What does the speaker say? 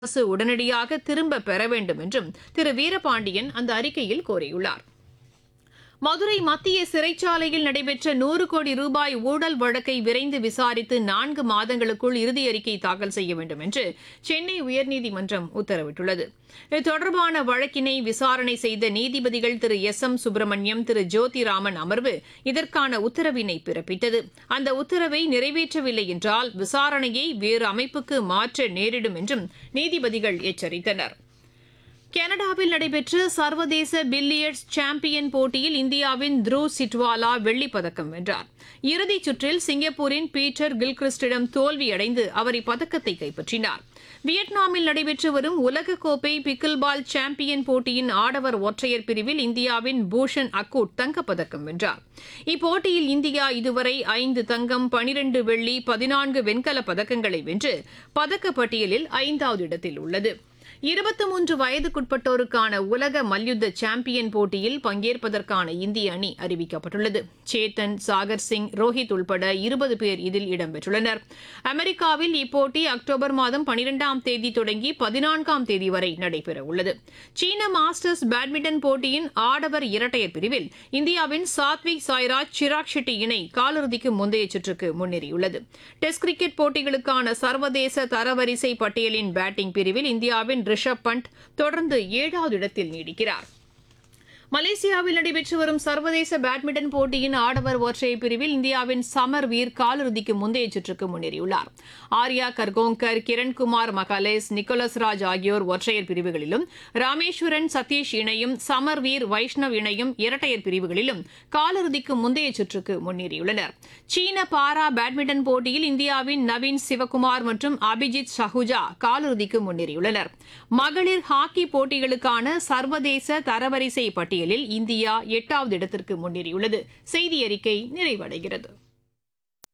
அரசு உடனடியாக திரும்ப பெற வேண்டும் என்றும் திரு வீரபாண்டியன் அந்த அறிக்கையில் கோரியுள்ளார் மதுரை மத்திய சிறைச்சாலையில் நடைபெற்ற நூறு கோடி ரூபாய் ஊழல் வழக்கை விரைந்து விசாரித்து நான்கு மாதங்களுக்குள் இறுதி அறிக்கை தாக்கல் செய்ய வேண்டும் என்று சென்னை உயர்நீதிமன்றம் உத்தரவிட்டுள்ளது இது தொடர்பான வழக்கினை விசாரணை செய்த நீதிபதிகள் திரு எஸ் எம் சுப்பிரமணியம் திரு ஜோதிராமன் அமர்வு இதற்கான உத்தரவினை பிறப்பித்தது அந்த உத்தரவை நிறைவேற்றவில்லை என்றால் விசாரணையை வேறு அமைப்புக்கு மாற்ற நேரிடும் என்றும் நீதிபதிகள் எச்சரித்தனா் கனடாவில் நடைபெற்ற சர்வதேச பில்லியர்ட்ஸ் சாம்பியன் போட்டியில் இந்தியாவின் த்ருவ் சிட்வாலா வெள்ளிப் பதக்கம் வென்றார் இறுதிச் சுற்றில் சிங்கப்பூரின் பீட்டர் கில்கிறிஸ்டிடம் தோல்வியடைந்து அவர் இப்பதக்கத்தை கைப்பற்றினார் வியட்நாமில் நடைபெற்று வரும் உலகக்கோப்பை பிக்கில் பால் சாம்பியன் போட்டியின் ஆடவர் ஒற்றையர் பிரிவில் இந்தியாவின் பூஷன் அக்கூட் தங்கப்பதக்கம் வென்றார் இப்போட்டியில் இந்தியா இதுவரை ஐந்து தங்கம் பனிரண்டு வெள்ளி பதினான்கு வெண்கலப் பதக்கங்களை வென்று பதக்கப்பட்டியலில் ஐந்தாவது இடத்தில் உள்ளது இருபத்தி மூன்று வயதுக்குட்பட்டோருக்கான உலக மல்யுத்த சாம்பியன் போட்டியில் பங்கேற்பதற்கான இந்திய அணி அறிவிக்கப்பட்டுள்ளது சேத்தன் சாகர் சிங் ரோஹித் உள்பட இருபது பேர் இதில் இடம்பெற்றுள்ளனர் அமெரிக்காவில் இப்போட்டி அக்டோபர் மாதம் பனிரெண்டாம் தேதி தொடங்கி பதினான்காம் தேதி வரை நடைபெறவுள்ளது சீன மாஸ்டர்ஸ் பேட்மிண்டன் போட்டியின் ஆடவர் இரட்டையர் பிரிவில் இந்தியாவின் சாத்விக் சாய்ராஜ் சிராக் ஷெட்டி இணை காலிறுதிக்கு முந்தைய சுற்றுக்கு முன்னேறியுள்ளது டெஸ்ட் கிரிக்கெட் போட்டிகளுக்கான சர்வதேச தரவரிசை பட்டியலின் பேட்டிங் பிரிவில் இந்தியாவின் ரிஷப் பண்ட் தொடர்ந்து ஏழாவது இடத்தில் நீடிக்கிறார் மலேசியாவில் நடைபெற்று வரும் சர்வதேச பேட்மிண்டன் போட்டியின் ஆடவர் ஒற்றையர் பிரிவில் இந்தியாவின் சமர் வீர் காலிறுதிக்கு முந்தைய சுற்றுக்கு முன்னேறியுள்ளார் ஆர்யா கர்கோங்கர் கிரண்குமார் மகாலேஸ் நிக்கோலஸ் ராஜ் ஆகியோர் ஒற்றையர் பிரிவுகளிலும் ராமேஸ்வரன் சதீஷ் இணையும் சமர் வீர் வைஷ்ணவ் இணையும் இரட்டையர் பிரிவுகளிலும் காலிறுதிக்கு முந்தைய சுற்றுக்கு முன்னேறியுள்ளனர் சீன பாரா பேட்மிண்டன் போட்டியில் இந்தியாவின் நவீன் சிவகுமார் மற்றும் அபிஜித் சஹுஜா காலிறுதிக்கு முன்னேறியுள்ளனர் மகளிர் ஹாக்கி போட்டிகளுக்கான சர்வதேச தரவரிசை பட்டியலில் இந்தியா எட்டாவது இடத்திற்கு முன்னேறியுள்ளது செய்தி அறிக்கை நிறைவடைகிறது